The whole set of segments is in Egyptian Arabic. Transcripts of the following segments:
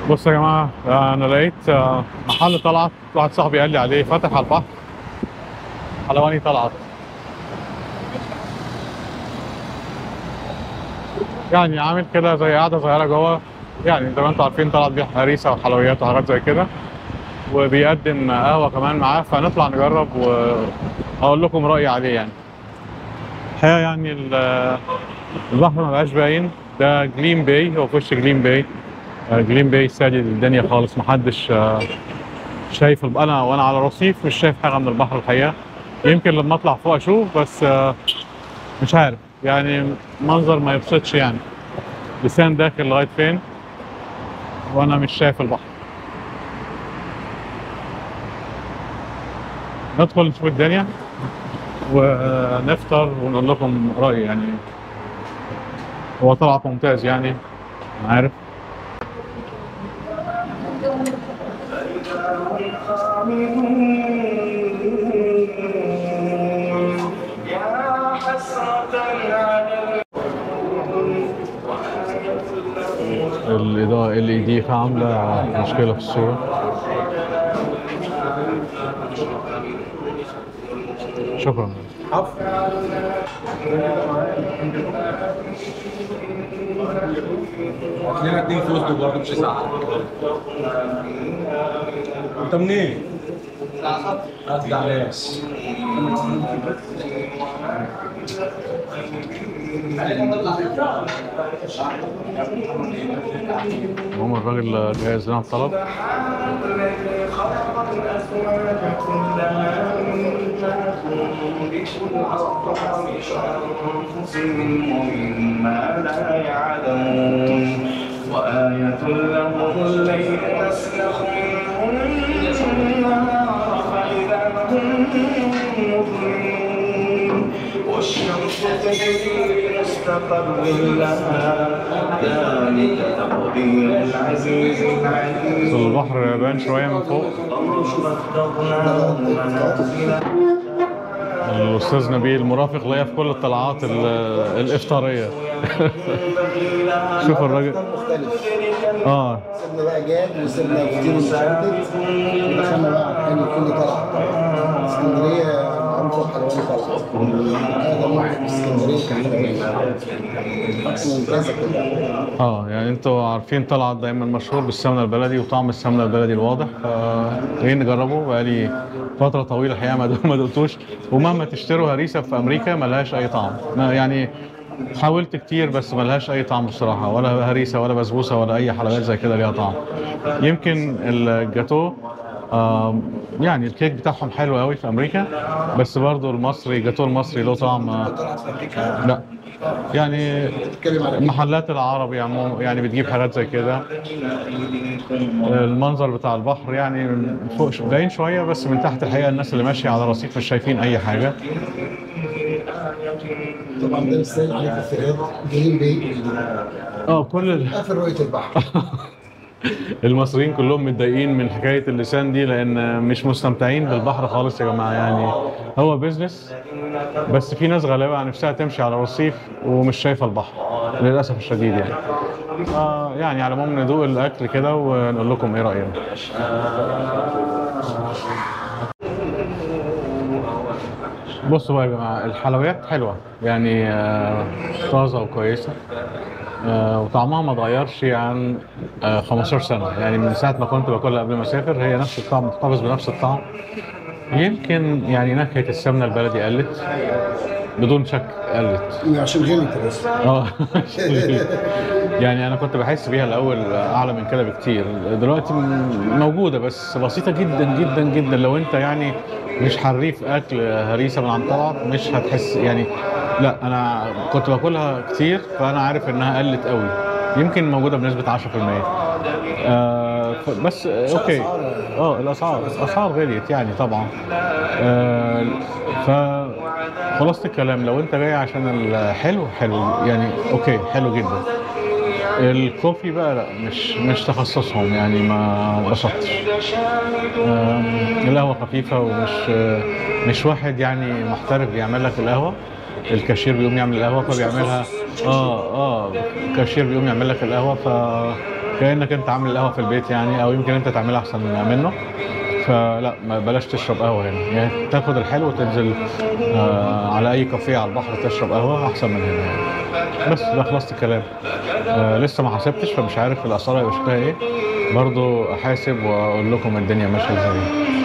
بصوا يا جماعة أنا لقيت آه، محل طلعت واحد صاحبي قال لي عليه فاتح على البحر حلواني طلعت يعني عامل كده زي قعدة صغيرة جوه يعني زي ما انتم عارفين طلعت بيها هريسة وحلويات وحاجات زي كده وبيقدم قهوة كمان معاه فنطلع نجرب وأقول لكم رأيي عليه يعني الحقيقة يعني ال- البحر ما بقاش باين ده جليم باي هو في وش جليم باي آه، جليم باي سادي الدنيا خالص محدش آه، شايف الب- انا وانا على رصيف مش شايف حاجه من البحر الحقيقه يمكن لما اطلع فوق اشوف بس آه، مش عارف يعني منظر ما يبسطش يعني لسان داخل لغايه فين وانا مش شايف البحر ندخل نشوف الدنيا ونفطر ونقول لكم رايي يعني هو طلعت ممتاز يعني أنا عارف يا حسرة على الإضاءة ال اي دي عاملة مشكلة في الصورة شكرا خلينا اديك فلوس دول برضه مش هيزعل انت منين؟ هات علياس هم الراجل جاهز لنا الطلب خلق الأزواج كلها مما تنبت الأرض ومن أنفسهم ومما لا يعلمون وآية لهم الليل نسلخ منه النهار فإذا هم مظلمون والشمس تجري لمستقر لها ذلك تقدير العزيز العليم البحر بان شوية من فوق الأستاذ نبيل المرافق ليا في كل الطلعات ال- الإفطارية شوف الراجل اه سيبنا بقى جاد وسيبنا فطير ومشدد ودخلنا بقى على الحلو كل طلعه اسكندريه معروفه بحلواني طلعه هذا واحد من اسكندريه كحلواني اكل ممتازه كلها اه يعني انتوا عارفين طلعت دايما مشهور بالسمنه البلدي وطعم السمنه البلدي الواضح جايين نجربه بقالي فتره طويله الحقيقه ما ما دقتوش ومهما تشتروا هريسه في امريكا ملهاش اي طعم ما يعني حاولت كتير بس ملهاش اي طعم بصراحه ولا هريسه ولا بسبوسه ولا اي حلويات زي كده ليها طعم يمكن الجاتو آم، يعني الكيك بتاعهم حلو قوي في امريكا بس برضو المصري الجاتو المصري له طعم آه، طلعت في امريكا لا يعني بتتكلم على المحلات العربي عموما يعني بتجيب حاجات زي كده المنظر بتاع البحر يعني من فوق ش- باين شويه بس من تحت الحقيقه الناس اللي ماشيه على الرصيف مش شايفين اي حاجه طبعا ده مثال عليه في الفئات جايين بيه اه كل ال- قافل رؤيه البحر المصريين كلهم متضايقين من حكايه اللسان دي لان مش مستمتعين بالبحر خالص يا جماعه يعني هو بيزنس بس في ناس غالبا نفسها تمشي على الرصيف ومش شايفه البحر للاسف الشديد يعني آه يعني على العموم ندوق الاكل كده ونقول لكم ايه راينا بصوا بقى يا جماعه الحلويات حلوه يعني آه، طازه وكويسه آه، وطعمها ما اتغيرش عن آه، 15 سنه يعني من ساعه ما كنت باكلها قبل ما اسافر هي نفس الطعم محتفظ بنفس الطعم يمكن يعني نكهه السمنه البلدي قلت بدون شك قلت عشان غلت بس اه يعني انا كنت بحس بيها الاول اعلى من كده بكتير دلوقتي م- موجوده بس بسيطه جدا جدا جدا لو انت يعني مش حريف اكل هريسه من عند طلعت مش هتحس يعني لا انا كنت باكلها كتير فانا عارف انها قلت قوي يمكن موجوده بنسبه 10% آه ف- بس آه، اوكي اه الاسعار الاسعار غليت يعني طبعا آه ف خلاصة الكلام لو انت جاي عشان الحلو حلو يعني اوكي حلو جدا الكوفي بقى لا مش مش تخصصهم يعني ما اتبسطتش آم، القهوة خفيفة ومش آه، مش واحد يعني محترف بيعمل لك القهوة الكاشير بيقوم يعمل القهوة فبيعملها اه اه الكاشير بيقوم يعمل لك القهوة ف كانك انت عامل القهوه في البيت يعني او يمكن انت تعملها احسن منه فلا ما بلاش تشرب قهوه هنا يعني تاخد الحلو وتنزل آه على اي كافيه على البحر تشرب قهوه احسن من هنا يعني بس ده خلصت الكلام آه لسه ما حسبتش فمش عارف الاسعار هيبقى شكلها ايه برضو احاسب واقول لكم الدنيا ماشيه ازاي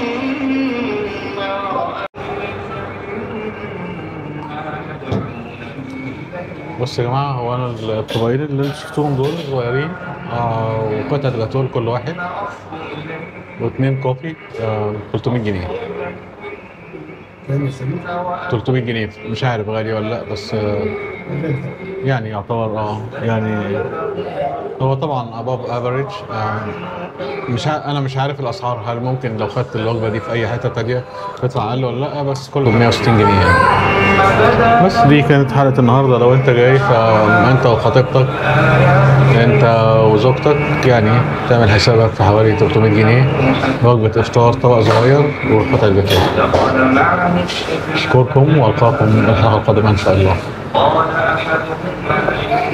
بص يا جماعه هو انا الطبقين اللي شفتوهم دول صغيرين آه وقطعه جاتوه لكل واحد واثنين كوفي آه 300 جنيه كام يا سمير؟ 300 جنيه مش عارف غالي ولا لا بس آه يعني يعتبر اه يعني هو طبعا above average آه مش ع... انا مش عارف الاسعار هل ممكن لو خدت الوجبه دي في اي حته تانية تطلع اقل ولا لا بس كله ب 160 جنيه يعني بس دي كانت حلقه النهارده لو انت جاي فانت وخطيبتك انت وزوجتك يعني تعمل حسابك في حوالي 300 جنيه وجبه افطار طبق صغير وقطعه جاتوه اشكركم والقاكم الحلقه القادمه ان شاء الله